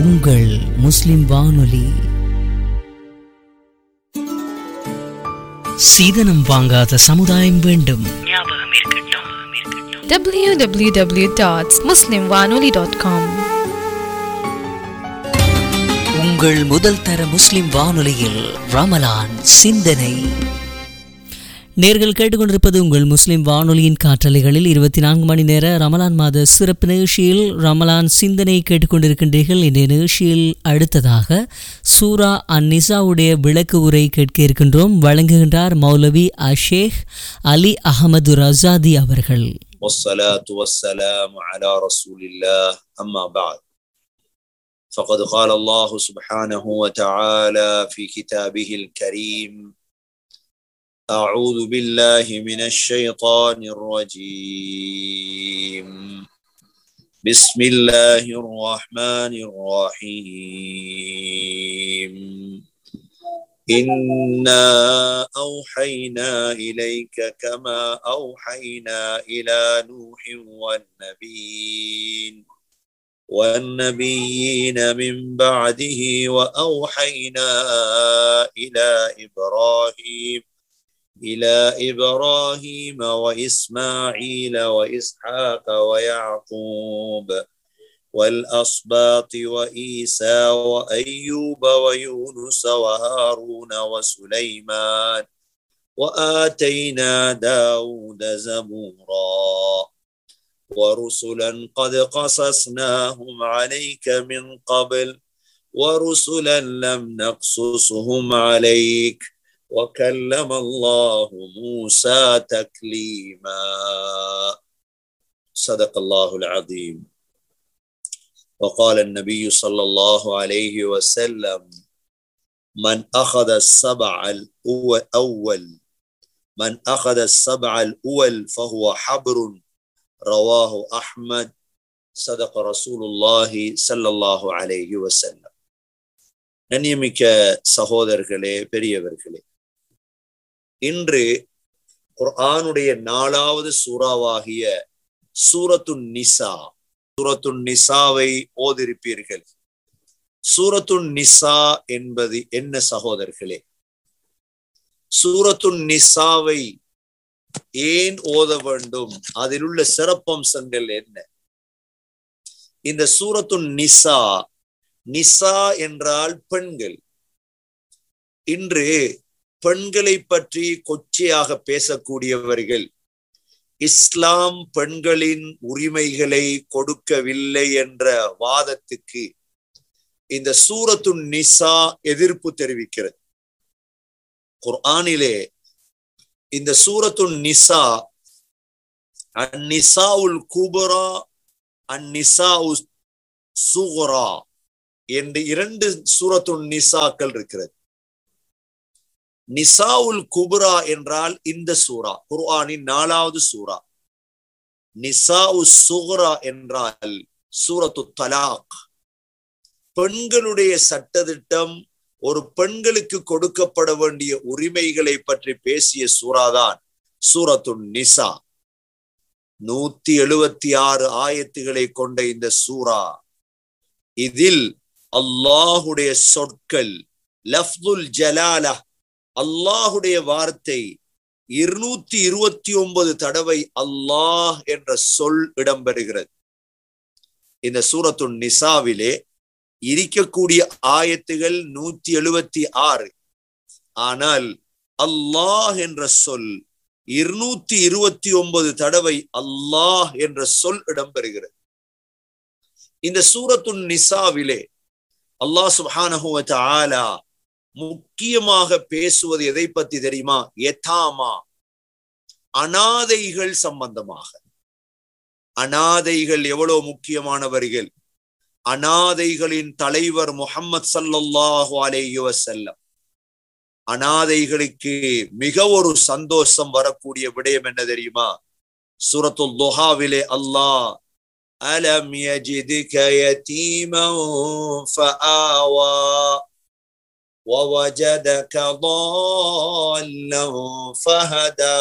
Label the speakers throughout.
Speaker 1: உங்கள் முஸ்லிம் வானொலி சீதனம் வாங்காத சமுதாயம் வேண்டும்
Speaker 2: www.muslimwanoli.com
Speaker 1: உங்கள் முதல் தர முஸ்லிம் வானொலியில் ரமலான் சிந்தனை நேர்கள் கேட்டுக்கொண்டிருப்பது உங்கள் முஸ்லிம் வானொலியின் காற்றலைகளில் இருபத்தி நான்கு மணி நேர ரமலான் மாத சிறப்பு நிகழ்ச்சியில் ரமலான் சிந்தனை கேட்டுக்கொண்டிருக்கின்றீர்கள் இந்த நிகழ்ச்சியில் அடுத்ததாக சூரா அன் நிசாவுடைய விளக்கு உரை கேட்க இருக்கின்றோம் வழங்குகின்றார் மௌலவி அஷேக் அலி அகமது ரசாதி அவர்கள்
Speaker 3: والصلاة والسلام على رسول الله أما بعد فقد قال الله سبحانه وتعالى في كتابه الكريم أعوذ بالله من الشيطان الرجيم بسم الله الرحمن الرحيم إنا أوحينا إليك كما أوحينا إلى نوح والنبيين والنبيين من بعده وأوحينا إلى إبراهيم إلى إبراهيم وإسماعيل وإسحاق ويعقوب والأصباط وإيسى وأيوب ويونس وهارون وسليمان وآتينا داود زبورا ورسلا قد قصصناهم عليك من قبل ورسلا لم نقصصهم عليك وكلم الله موسى تكليما صدق الله العظيم وقال النبي صلى الله عليه وسلم من أخذ السبع الأول من أخذ السبع الأول فهو حبر رواه أحمد صدق رسول الله صلى الله عليه وسلم நன்னியமிக்க சகோதரர்களே பெரியவர்களே இன்று குர்ஆனுடைய நாலாவது சூறாவாகிய சூரத்துன் நிசா சூரத்துன் நிசாவை ஓதிருப்பீர்கள் சூரத்துன் நிசா என்பது என்ன சகோதரர்களே சூரத்துன் நிசாவை ஏன் ஓத வேண்டும் அதில் உள்ள சிறப்பம்சங்கள் என்ன இந்த சூரத்துன் நிசா நிசா என்றால் பெண்கள் இன்று பெண்களை பற்றி கொச்சையாக பேசக்கூடியவர்கள் இஸ்லாம் பெண்களின் உரிமைகளை கொடுக்கவில்லை என்ற வாதத்துக்கு இந்த சூரத்து நிசா எதிர்ப்பு தெரிவிக்கிறது குர்ஆனிலே இந்த சூரத்து நிசா அந்நிசாவுல் குபரா அந்நிசா சுகுரா என்று இரண்டு சூரத்து நிசாக்கள் இருக்கிறது நிசாவுல் குபுரா என்றால் இந்த சூரா குர்ஆனின் நாலாவது சூரா நிசாவு சுகுரா என்றால் சூரத்து தலாக் பெண்களுடைய சட்டத்திட்டம் ஒரு பெண்களுக்கு கொடுக்கப்பட வேண்டிய உரிமைகளை பற்றி பேசிய சூறாதான் சூரத்து நிசா நூத்தி எழுபத்தி ஆறு ஆயத்துகளை கொண்ட இந்த சூரா இதில் அல்லாஹுடைய சொற்கள் லஃப்துல் ஜலாலா அல்லாஹுடைய வார்த்தை இருநூத்தி இருபத்தி ஒன்பது தடவை அல்லாஹ் என்ற சொல் இடம்பெறுகிறது இந்த சூரத்து நிசாவிலே இருக்கக்கூடிய ஆயத்துகள் நூத்தி எழுபத்தி ஆறு ஆனால் அல்லாஹ் என்ற சொல் இருநூத்தி இருபத்தி ஒன்பது தடவை அல்லாஹ் என்ற சொல் இடம்பெறுகிறது இந்த சூரத்து நிசாவிலே அல்லாஹ் சுபானஹுவ ஆலா முக்கியமாக பேசுவது எதை பத்தி தெரியுமா எதாமா அனாதைகள் சம்பந்தமாக அனாதைகள் எவ்வளவு முக்கியமானவர்கள் அனாதைகளின் தலைவர் முகம்மது சல்லல்லாஹு அலேஹி வசல்லம் அனாதைகளுக்கு மிக ஒரு சந்தோஷம் வரக்கூடிய விடயம் என்ன தெரியுமா சூரத்துல் துஹாவிலே அல்லாஹ் அலம் யஜிதுக யதீமன் ஃபஆவா ووجدك ضالا فهدى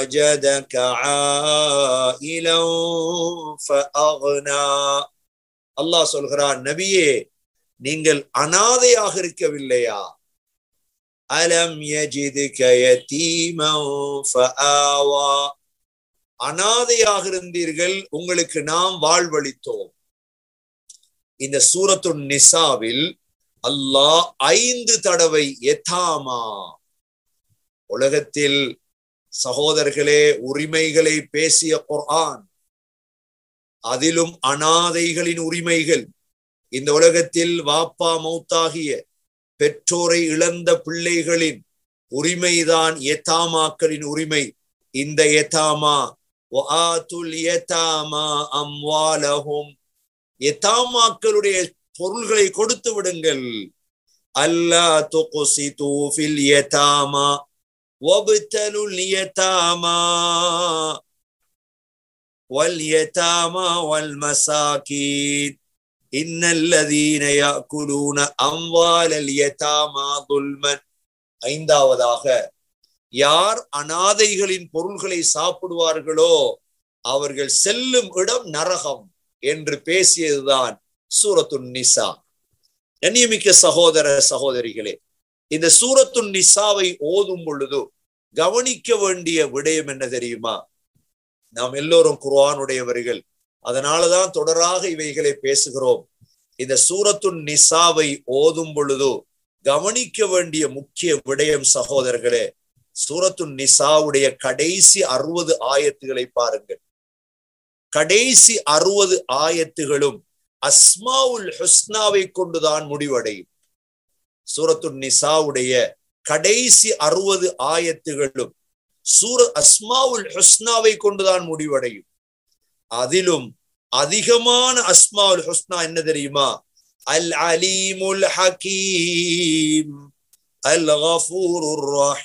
Speaker 3: ووجدك عائلا فأغنى அல்லாஹ் சொல்கிறான் நபியே நீங்கள் அனாதையாக இருக்கவில்லையா அலம் யஜிதுக யதீமன் ஃபஆவா அனாதையாக இருந்தீர்கள் உங்களுக்கு நாம் வாழ்வளித்தோம் இந்த சூரத்து நிசாவில் அல்லாஹ் ஐந்து தடவை எத்தாமா உலகத்தில் சகோதரர்களே உரிமைகளை பேசிய குர்ஆன் அதிலும் அனாதைகளின் உரிமைகள் இந்த உலகத்தில் வாப்பா மௌத்தாகிய பெற்றோரை இழந்த பிள்ளைகளின் உரிமைதான் எத்தாமாக்களின் உரிமை இந்த எத்தாமா அம்வாலஹும் எத்தாமாக்களுடைய பொருள்களை கொடுத்து விடுங்கள் அல்லா துகுசிது ஃபில் யதாமா வப்தலுல் யதாமா واليتامى والمساكين إن الذين يأكلون أموال اليتامى ظلما ஐந்தாவதாக யார் அனாதைகளின் பொருள்களை சாப்பிடுவார்களோ அவர்கள் செல்லும் இடம் நரகம் என்று பேசியதுதான் சூரத்துன் நிசா கண்ணியமிக்க சகோதர சகோதரிகளே இந்த சூரத்துன் நிசாவை ஓதும் பொழுது கவனிக்க வேண்டிய விடயம் என்ன தெரியுமா நாம் எல்லோரும் குர்ஆனுடையவர்கள் அதனாலதான் தொடராக இவைகளை பேசுகிறோம் இந்த சூரத்துன் நிசாவை ஓதும் பொழுது கவனிக்க வேண்டிய முக்கிய விடயம் சகோதரர்களே சூரத்துன் நிசாவுடைய கடைசி அறுபது ஆயத்துகளை பாருங்கள் கடைசி அறுபது ஆயத்துகளும் அஸ்மாவுல் ஹுஸ்னாவை கொண்டுதான் முடிவடையும் சூரத்துன் நிசாவுடைய கடைசி அறுபது ஆயத்துகளும் சூர அஸ்மாவுல் ஹுஸ்னாவை கொண்டுதான் முடிவடையும் அதிலும் அதிகமான அஸ்மாவுல் ஹுஸ்னா என்ன தெரியுமா அல் அலீமுல் ஹகீம் அல் கஃபூருர்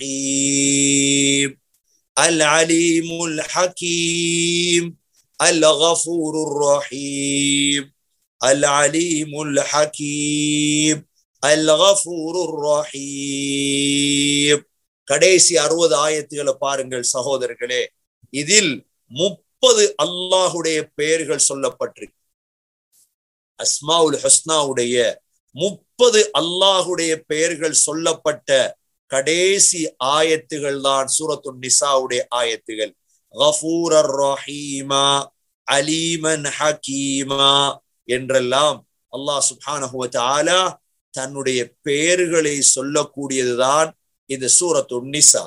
Speaker 3: ரஹீம் அல் அலீமுல் ஹகீம் அல் கஃபூருர் ரஹீம் அல் அலீமுல் ஹகீம் அல் கஃபூருர் ரஹீம் கடைசி அறுபது ஆயத்துகளை பாருங்கள் சகோதரர்களே இதில் முப்பது அல்லாஹுடைய பெயர்கள் சொல்லப்பட்டிருக்கு அஸ்மாவுல் ஹஸ்னாவுடைய முப்பது அல்லாஹுடைய பெயர்கள் சொல்லப்பட்ட கடைசி ஆயத்துகள் தான் சூரத்து நிசாவுடைய ஆயத்துகள் கஃபூரர் ரஹீமா அலீமன் ஹக்கீமா என்றெல்லாம் அல்லாஹ் சுப்ஹானஹு தஆலா தன்னுடைய பெயர்களை சொல்லக்கூடியதுதான் இந்த சூரத்து நிசா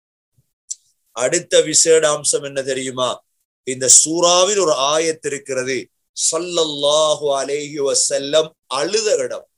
Speaker 3: அடுத்த விசேட அம்சம் என்ன தெரியுமா இந்த சூறாவில் ஒரு ஆயத்து இருக்கிறது சல்லல்லாஹு அலேஹி வசல்லம் அழுத இடம்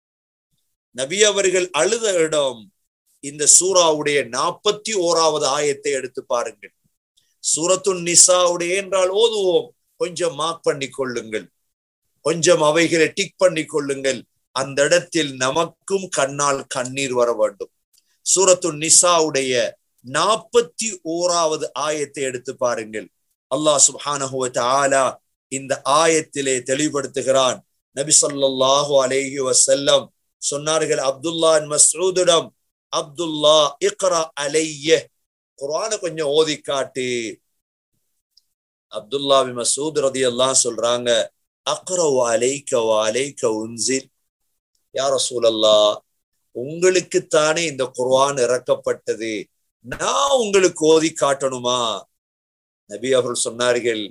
Speaker 3: நபி அவர்கள் அழுத இடம் இந்த சூறாவுடைய நாற்பத்தி ஓராவது ஆயத்தை எடுத்து பாருங்கள் சூரத்து நிசாவுடைய என்றால் ஓதுவோம் கொஞ்சம் மார்க் பண்ணி கொள்ளுங்கள் கொஞ்சம் அவைகளை டிக் பண்ணி கொள்ளுங்கள் அந்த இடத்தில் நமக்கும் கண்ணால் கண்ணீர் வர வேண்டும் சூரத்து நிசாவுடைய நாற்பத்தி ஓராவது ஆயத்தை எடுத்து பாருங்கள் அல்லாஹ் சுப்ஹானஹு ஆலா இந்த ஆயத்திலே தெளிவுபடுத்துகிறான் நபி சொல்லாஹு அலேஹி வசல்லம் சொன்னார்கள் அப்துல்லா மசூதிடம் அப்துல்லா இக்ரா அலைய குரான கொஞ்சம் ஓதி காட்டு அப்துல்லா மசூத் ரதி எல்லாம் சொல்றாங்க அக்ரவ் அலைக்க அலைக்க உன்சில் யார சூழல்லா உங்களுக்குத்தானே இந்த குர்ஆன் இறக்கப்பட்டது நான் உங்களுக்கு ஓதி காட்டணுமா நபி அவர்கள் சொன்னார்கள்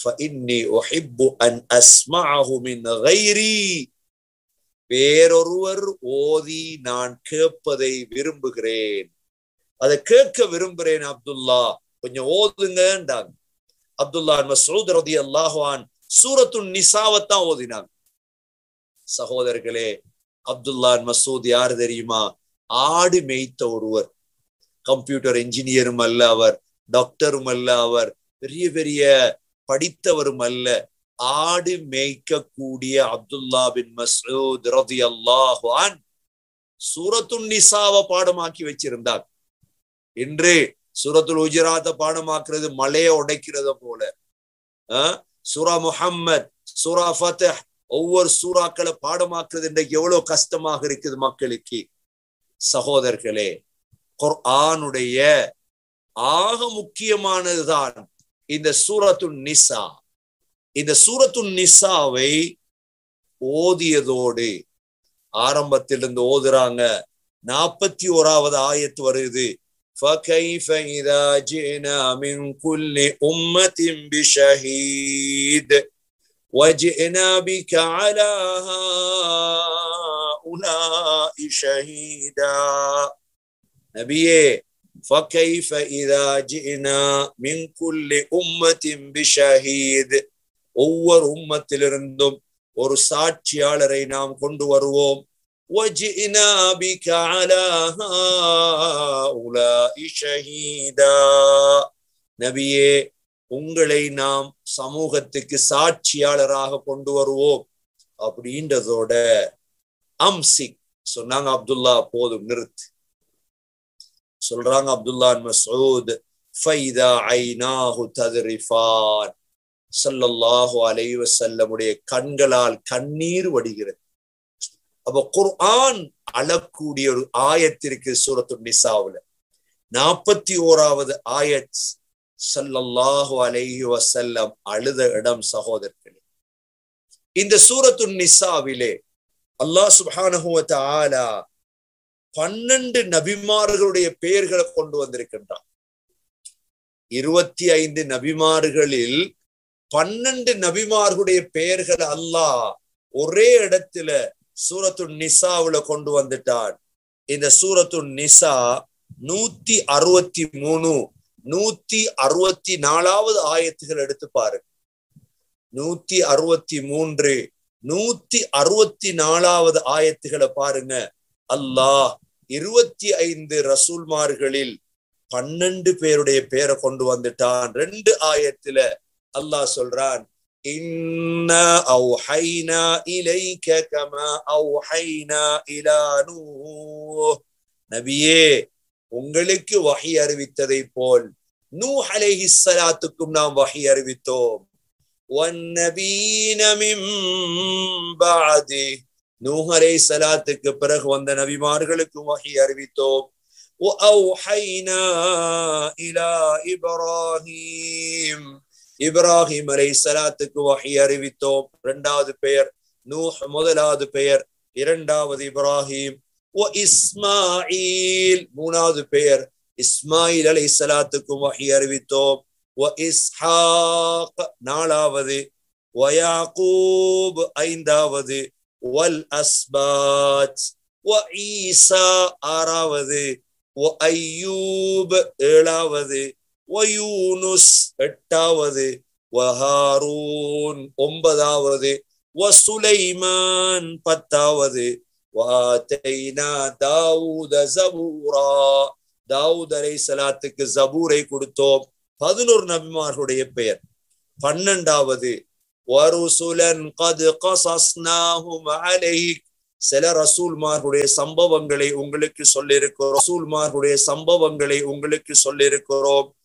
Speaker 3: வேறொருவர் ஓதி நான் கேட்பதை விரும்புகிறேன் அதை கேட்க விரும்புகிறேன் அப்துல்லா கொஞ்சம் ஓதுங்கன்றாங்க அப்துல்லா மசூத் ரதி அல்லாஹான் சூரத்துன் நிசாவத்தான் ஓதினாங்க சகோதரர்களே அப்துல்லா மசூத் யார் தெரியுமா ஆடு மேய்த்த ஒருவர் கம்ப்யூட்டர் இன்ஜினியரும் அல்ல அவர் டாக்டரும் அல்ல அவர் பெரிய பெரிய படித்தவரும் அல்ல ஆடு மேய்க்கக்கூடிய அப்துல்லா பின் மசூத் ரதி அல்லாஹான் சூரத்துன் நிசாவை பாடமாக்கி வச்சிருந்தார் இன்று சூரத்துல் உஜராத்த பாடமாக்குறது மலையை உடைக்கிறத போல சூரா முஹம்மத் சூரா ஃபத்தஹ் ஒவ்வொரு சூறாக்களை பாடமாக்குறது இன்றைக்கு எவ்வளவு கஷ்டமாக இருக்குது மக்களுக்கு சகோதரர்களே குர்ஆனுடைய ஆக முக்கியமானதுதான் இந்த சூரத்து நிசா இந்த சூரத்து நிசாவை ஓதியதோடு ஆரம்பத்திலிருந்து ஓதுறாங்க நாற்பத்தி ஓராவது ஆயத்து வருது فكيف إذا جئنا من كل أمة بشهيد وجئنا بك على هؤلاء شهيدا نبيه فكيف إذا جئنا من كل أمة بشهيد ஒவ்வொரு உம்மத்திலிருந்தும் ஒரு சாட்சியாளரை நாம் கொண்டு வருவோம் وجئنا بك على هؤلاء شهيدا நபியே உங்களை நாம் சமூகத்துக்கு சாட்சியாளராக கொண்டு வருவோம் அப்படின்றதோட அம்சிக் சொன்னாங்க அப்துல்லா போதும் நிறுத்து சொல்றாங்க அப்துல்லா மசூத் ஃபைதா ஐநாஹு தத்ரிஃபான் ஸல்லல்லாஹு அலைஹி வஸல்லமுடைய கண்களால் கண்ணீர் வடிகிறது அப்ப குர்ஆன் அழக்கூடிய ஒரு ஆயத்திற்கு சூரத்து நிசாவுல நாற்பத்தி ஓராவது ஆயத் சல்லல்லாஹு அலைஹி வசல்லம் அழுத இடம் சகோதரர்களே இந்த சூரத்து நிசாவிலே அல்லாஹ் சுப்ஹானஹு வ தஆலா பன்னெண்டு நபிமார்களுடைய பெயர்களை கொண்டு வந்திருக்கின்றான் இருபத்தி ஐந்து நபிமார்களில் பன்னெண்டு நபிமார்களுடைய பெயர்களை அல்லாஹ் ஒரே இடத்துல சூரத்து நிசாவுல கொண்டு வந்துட்டான் இந்த சூரத்து நிசா நூத்தி அறுபத்தி மூணு நூத்தி அறுபத்தி நாலாவது ஆயத்துகள் எடுத்து பாருங்க நூத்தி அறுபத்தி மூன்று நூத்தி அறுபத்தி நாலாவது ஆயத்துகளை பாருங்க அல்லாஹ் இருபத்தி ஐந்து ரசூல்மார்களில் பன்னெண்டு பேருடைய பேரை கொண்டு வந்துட்டான் ரெண்டு ஆயத்துல அல்லாஹ் சொல்றான் إنا أوحينا إليك كما أوحينا إلى نوح நபியே உங்களுக்கு வகை அறிவித்ததை போல் நூ அலைஹி ஸலாத்துக்கும் நாம் வகை அறிவித்தோம் والنبيين من بعده நூஹ் அலைஹி ஸலாத்துக்கு பிறகு வந்த நபிமார்களுக்கும் வகை அறிவித்தோம் وأوحينا إلى إبراهيم இப்ராஹிம் அலை சலாத்துக்கு வகை அறிவித்தோம் இரண்டாவது பெயர் நூஹ் முதலாவது பெயர் இரண்டாவது இப்ராஹிம் ஓ இஸ்மாயில் மூணாவது பெயர் இஸ்மாயில் அலை சலாத்துக்கும் வகை அறிவித்தோம் ஓ இஸ்ஹாக் நாலாவது வயாக்கூப் ஐந்தாவது வல் அஸ்பாத் ஓ ஈசா ஆறாவது ஓ ஐயூப் ஏழாவது வயூனுஸ் எட்டாவது வஹாரூன் ஒன்பதாவது வசுலைமான் பத்தாவது வாத்தைனா தாவூத ஜபூரா தாவூத் அலை சலாத்துக்கு ஜபூரை கொடுத்தோம் பதினோரு நபிமார்களுடைய பெயர் பன்னெண்டாவது வருசுலன் கது கசஸ்னாஹும் அலைக் சில ரசூல்மார்களுடைய சம்பவங்களை உங்களுக்கு சொல்லியிருக்கிறோம் ரசூல்மார்களுடைய சம்பவங்களை உங்களுக்கு சொல்லியிருக்கிறோம்